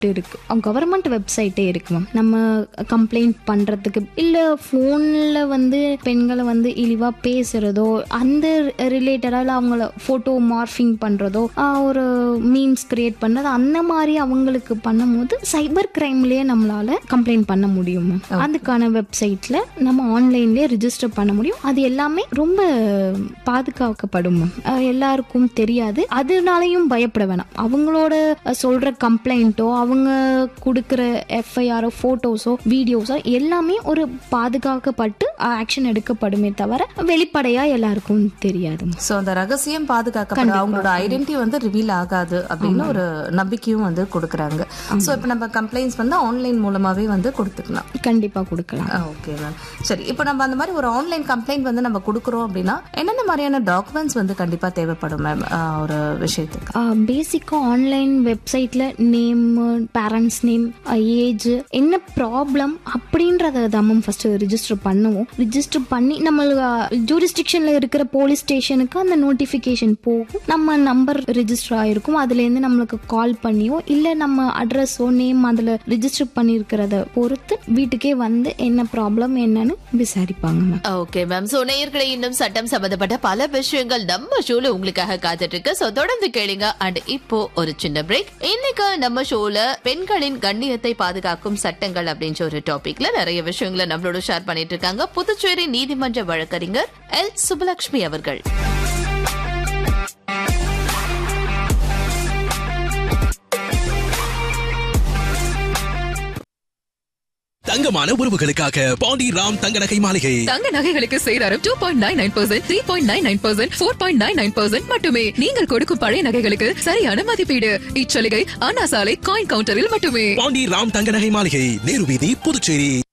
இருக்கு கவர்மெண்ட் வெப்சைட்டே இருக்கு மேம் நம்ம கம்ப்ளைண்ட் பண்றதுக்கு இல்ல போன்ல வந்து பெண்களை வந்து இழிவா பேசுறதோ அந்த ரிலேட்டடால அவங்கள போட்டோ மார்ஃபிங் பண்றதோ ஆஹ் ஒரு மீன்ஸ் கிரியேட் பண்றது அந்த மாதிரி அவங்களுக்கு பண்ணும்போது சைபர் கிரைம்லயே நம்மளால கம்ப்ளைண்ட் பண்ண முடியும் மேம் அதுக்கான வெப்சைட்ல நம்ம ஆன்லைன்லயே ரிஜிஸ்டர் பண்ண முடியும் அது எல்லாமே ரொம்ப பாதுகாக்கப்படும் மேம் ஆஹ் எல்லாருக்கும் தெரியாது அதனாலையும் பயப்பட வேணாம் அவங்களோட அஹ், சொல்ற கம்ப்ளைண்ட்டோ அவங்க கொடுக்குற எஃப்ஐஆரோ போட்டோஸோ வீடியோஸோ எல்லாமே ஒரு பாதுகாக்கப்பட்டு ஆக்ஷன் எடுக்கப்படுமே தவிர வெளிப்படையா எல்லாருக்கும் தெரியாது ma'am. சோ அந்த ரகசியம் பாதுகாக்கப்படும் அவங்களோட ஐடென்டிட்டி வந்து ரிவீல் ஆகாது அப்படின்னு ஒரு நம்பிக்கையும் வந்து கொடுக்குறாங்க சோ இப்போ நம்ம கம்ப்ளைண்ட்ஸ் வந்து ஆன்லைன் மூலமாவே வந்து கொடுத்துக்கலாம் கண்டிப்பா கொடுக்கலாம் ஓகே மேம் சரி இப்போ நம்ம அந்த மாதிரி ஒரு ஆன்லைன் கம்ப்ளைண்ட் வந்து நம்ம கொடுக்குறோம் அப்படின்னா என்னென்ன மாதிரியான டாக்குமெண்ட்ஸ் வந்து கண்டிப்பா தேவைப்படும் மேம் ஒரு விஷயத்துக்கு பேசிக்காக ஆன்லைன் வெப்சைட்டில் நேம் பேரண்ட்ஸ் நேம் ஏஜ் என்ன ப்ராப்ளம் அப்படின்றத தான் மேம் ஃபஸ்ட்டு ரிஜிஸ்டர் பண்ணுவோம் ரிஜிஸ்டர் பண்ணி நம்ம ஜூரிஸ்டிக்ஷனில் இருக்கிற போலீஸ் ஸ்டேஷனுக்கு அந்த நோட்டிஃபிகேஷன் போகும் நம்ம நம்பர் ரிஜிஸ்டர் ஆகிருக்கும் அதுலேருந்து நம்மளுக்கு கால் பண்ணியோ இல்லை நம்ம அட்ரஸோ நேம் அதில் ரிஜிஸ்டர் பண்ணியிருக்கிறத பொறுத்து வீட்டுக்கே வந்து என்ன ப்ராப்ளம் என்னன்னு விசாரிப்பாங்க மேம் ஓகே மேம் சோ நேயர்களை இன்னும் சட்டம் சம்பந்தப்பட்ட பல விஷயங்கள் நம்ம ஷோல உங்களுக்காக காத்துட்டு இருக்கு சோ தொடர்ந்து கேளுங்க அண்ட் இப்போ ஒரு சின்ன பிரேக் இன்னைக்கு நம்ம ஷோல பெண்களின் கண்ணியத்தை பாதுகாக்கும் சட்டங்கள் அப்படின்ற ஒரு டாபிக்ல நிறைய விஷயங்களை நம்மளோட ஷேர் பண்ணிட்டு இருக்காங்க புதுச்சேரி நீதிமன்ற வழக்கறிஞர் எல் சுபலட்சுமி அவர்கள் தங்கமான உறவுகளுக்காக பாண்டி ராம் தங்க நகை மாளிகை தங்க நகைகளுக்கு சேதாரம் two point nine nine percent three point nine nine percent four point nine nine percent மட்டுமே நீங்கள் கொடுக்கும் பழைய நகைகளுக்கு சரியான மதிப்பீடு இச்சலுகை அண்ணா சாலை காயின் கவுண்டரில் மட்டுமே பாண்டி ராம் தங்க நகை மாளிகை நேரு வீதி புதுச்சேரி